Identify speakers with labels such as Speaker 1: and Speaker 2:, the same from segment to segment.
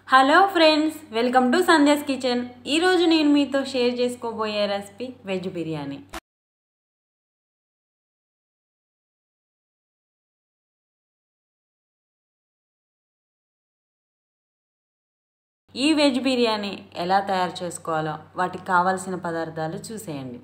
Speaker 1: hello friends welcome to Sandhya's kitchen ఈరోజు నేను మీతో షేర్ చేసుకోబోయే రెసిపీ వెజ్ బిర్యానీ ఈ వెజ్ బిర్యానీ ఎలా తయారు చేసుకోవాలో వాటికి కావాల్సిన పదార్థాలు చూసేయండి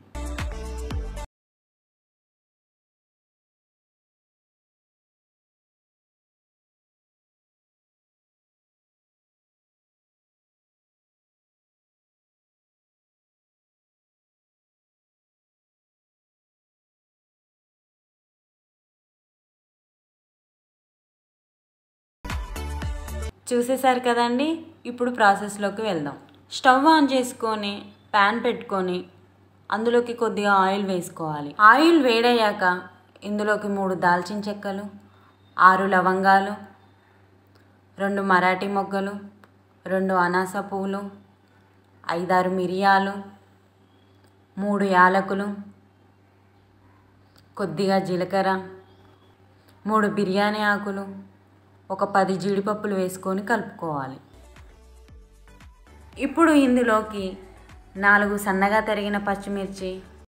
Speaker 1: చూసేశారు కదండి ఇప్పుడు ప్రాసెస్లోకి వెళ్దాం స్టవ్ ఆన్ చేసుకొని ప్యాన్ పెట్టుకొని అందులోకి కొద్దిగా ఆయిల్ వేసుకోవాలి ఆయిల్ వేడయ్యాక ఇందులోకి మూడు దాల్చిన చెక్కలు ఆరు లవంగాలు రెండు మరాఠీ మొగ్గలు రెండు అనాస పువ్వులు ఐదారు మిరియాలు మూడు యాలకులు కొద్దిగా జీలకర్ర మూడు బిర్యానీ ఆకులు ఒక పది జీడిపప్పులు వేసుకొని కలుపుకోవాలి ఇప్పుడు ఇందులోకి నాలుగు సన్నగా తరిగిన పచ్చిమిర్చి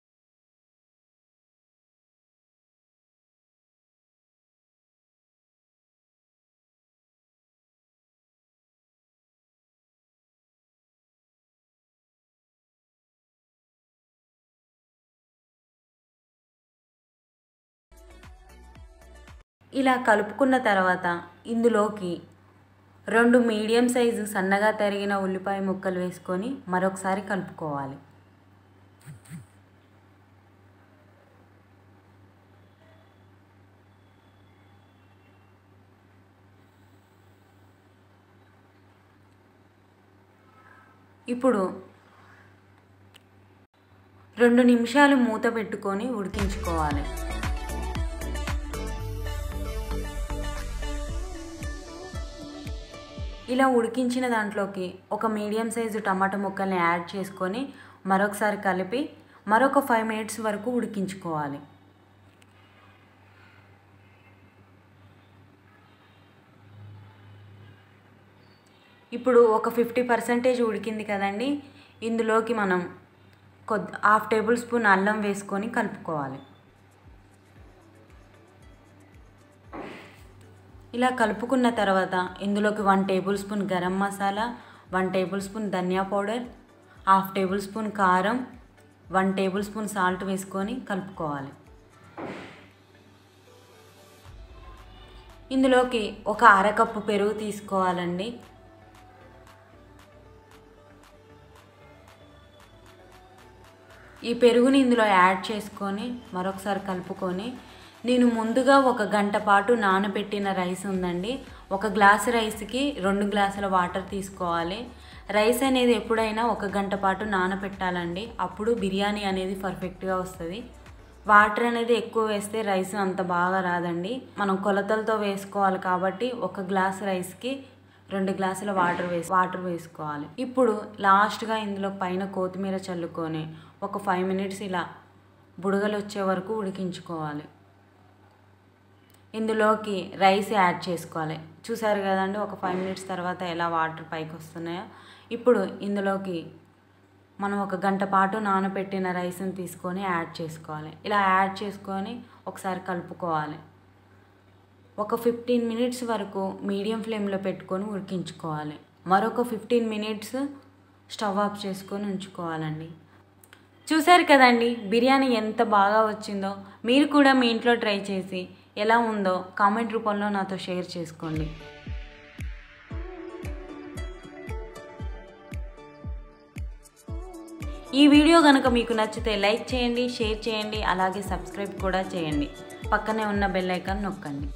Speaker 1: ఇలా కలుపుకున్న తర్వాత ఇందులోకి రెండు మీడియం సైజు సన్నగా తరిగిన ఉల్లిపాయ ముక్కలు వేసుకొని మరొకసారి కలుపుకోవాలి ఇప్పుడు రెండు నిమిషాలు మూత పెట్టుకొని ఉడికించుకోవాలి ఇలా ఉడికించిన దాంట్లోకి ఒక మీడియం సైజు టమాటా ముక్కల్ని యాడ్ చేసుకొని మరొకసారి కలిపి మరొక ఫైవ్ మినిట్స్ వరకు ఉడికించుకోవాలి ఇప్పుడు ఒక ఫిఫ్టీ పర్సెంటేజ్ ఉడికింది కదండి ఇందులోకి మనం కొద్ది హాఫ్ టేబుల్ స్పూన్ అల్లం వేసుకొని కలుపుకోవాలి ఇలా కలుపుకున్న తర్వాత ఇందులోకి one tablespoon garam masala one tablespoon dhania powder half tablespoon కారం వన్ టేబుల్ స్పూన్ సాల్ట్ వేసుకొని కలుపుకోవాలి ఇందులోకి ఒక అరకప్పు పెరుగు తీసుకోవాలండి ఈ పెరుగుని ఇందులో యాడ్ చేసుకొని మరొకసారి కలుపుకొని నేను ముందుగా ఒక గంట పాటు నానబెట్టిన రైస్ ఉందండి ఒక గ్లాస్ రైస్కి రెండు గ్లాసుల వాటర్ తీసుకోవాలి రైస్ అనేది ఎప్పుడైనా ఒక గంట పాటు నానబెట్టాలండి అప్పుడు బిర్యానీ అనేది పర్ఫెక్ట్గా వస్తుంది వాటర్ అనేది ఎక్కువ వేస్తే రైస్ అంత బాగా రాదండి మనం కొలతలతో వేసుకోవాలి కాబట్టి ఒక గ్లాస్ రైస్కి రెండు గ్లాసుల వాటర్ వేసి వాటర్ వేసుకోవాలి ఇప్పుడు లాస్ట్గా ఇందులో పైన కొత్తిమీర చల్లుకొని ఒక ఫైవ్ మినిట్స్ ఇలా బుడగలు వచ్చే వరకు ఉడికించుకోవాలి ఇందులోకి రైస్ యాడ్ చేసుకోవాలి చూసారు కదండి ఒక ఫైవ్ మినిట్స్ తర్వాత ఎలా వాటర్ పైకి వస్తున్నాయో ఇప్పుడు ఇందులోకి మనం ఒక గంట పాటు నానబెట్టిన రైస్ని తీసుకొని యాడ్ చేసుకోవాలి ఇలా యాడ్ చేసుకొని ఒకసారి కలుపుకోవాలి ఒక ఫిఫ్టీన్ మినిట్స్ వరకు మీడియం ఫ్లేమ్లో పెట్టుకొని ఉడికించుకోవాలి మరొక ఫిఫ్టీన్ మినిట్స్ స్టవ్ ఆఫ్ చేసుకొని ఉంచుకోవాలండి చూసారు కదండి బిర్యానీ ఎంత బాగా వచ్చిందో మీరు కూడా మీ ఇంట్లో ట్రై చేసి ఎలా ఉందో కామెంట్ రూపంలో నాతో షేర్ చేసుకోండి ఈ వీడియో కనుక మీకు నచ్చితే లైక్ చేయండి షేర్ చేయండి అలాగే సబ్స్క్రైబ్ కూడా చేయండి పక్కనే ఉన్న బెల్ ఐకాన్ నొక్కండి